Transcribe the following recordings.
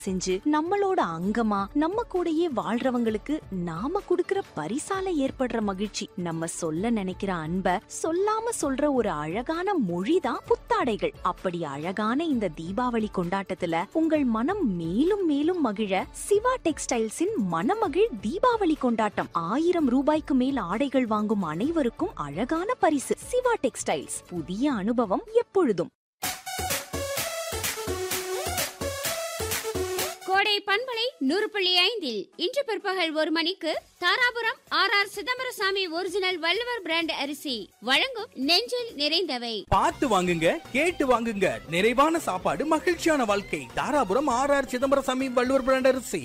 செஞ்சு நம்மளோட அங்கமா நம்ம கூடயே வாழ்றவங்களுக்கு நாம குடுக்கிற பரிசால ஏற்படுற மகிழ்ச்சி நம்ம சொல்ல நினைக்கிற அன்ப சொல்லாம சொல்ற ஒரு அழகான மொழிதான் புத்தாடைகள் அப்படி அழகான இந்த தீபாவளி கொண்டாட்டத்துல உங்கள் மனம் மேலும் மேலும் மகிழ சிவா டெக்ஸ்டைல்ஸின் மனமகிழ் தீபாவளி கொண்டாட்டம் ஆயிரம் ரூபாய்க்கு மேல் ஆடைகள் வாங்கும் அனைவருக்கும் அழகான பரிசு சிவா டெக்ஸ்டைல்ஸ் புதிய அனுபவம் எப்பொழுதும் கோடை பண்பலை நூறு புள்ளி ஐந்தில் இன்று பிற்பகல் ஒரு மணிக்கு Dharapuram R R Chidambarasamy original Valluvar brand அரிசி வழங்கும் நெஞ்சில் நிறைந்தவை பார்த்து வாங்குங்க கேட்டு வாங்குங்க நிறைவான சாப்பாடு மகிழ்ச்சியான வாழ்க்கை Dharapuram R R Chidambarasamy Valluvar brand அரிசி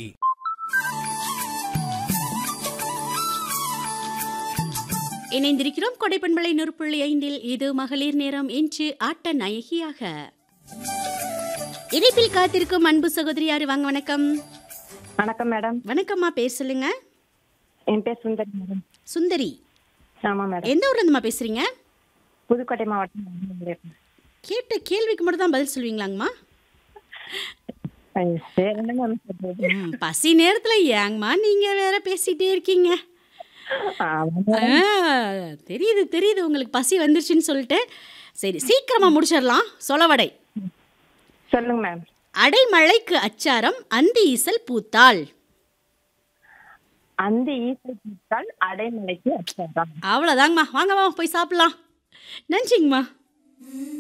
இணைந்திருக்கிறோம் கொடைப்பண்பளை நூறு புள்ளி ஐந்தில் இது மகளிர் நேரம் இன்று ஆட்ட நாயகியாக இணைப்பில் காத்திருக்கும் அன்பு சகோதரி யாரு வாங்க வணக்கம் வணக்கம் மேடம் வணக்கம்மா பேர் சொல்லுங்க என் பேர் சுந்தரி மேடம் சுந்தரி ஆமா மேடம் எந்த ஊர்ல இருந்துமா பேசுறீங்க புதுக்கோட்டை மாவட்டம் மதுரை. கேட்ட கேள்விக்கு மட்டும் தான் பதில் சொல்லுவீங்களாங்கம்மா ஐயோ, வேற என்ன மேம் சொல்றது ம், பசி நேரத்துல ஏங்கம்மா நீங்க வேற பேசிட்டே இருக்கீங்க ஆமா ஆ, தெரியுது தெரியுது உங்களுக்கு பசி வந்துருச்சுன்னு சொல்லிட்டு சரி சீக்கிரமா முடிச்சிடலாம் சொலவடை சொல்லுங்க மேம் அடைமழைக்கு அச்சாரம் அந்தி ஈசல் பூத்தாள் அந்த ஈசல் பூத்தால் அடைமலைக்கு அச்சாரம் அவ்வளோதாங்கம்மா வாங்க வாங்க போய் சாப்பிடலாம் நன்றிங்கம்மா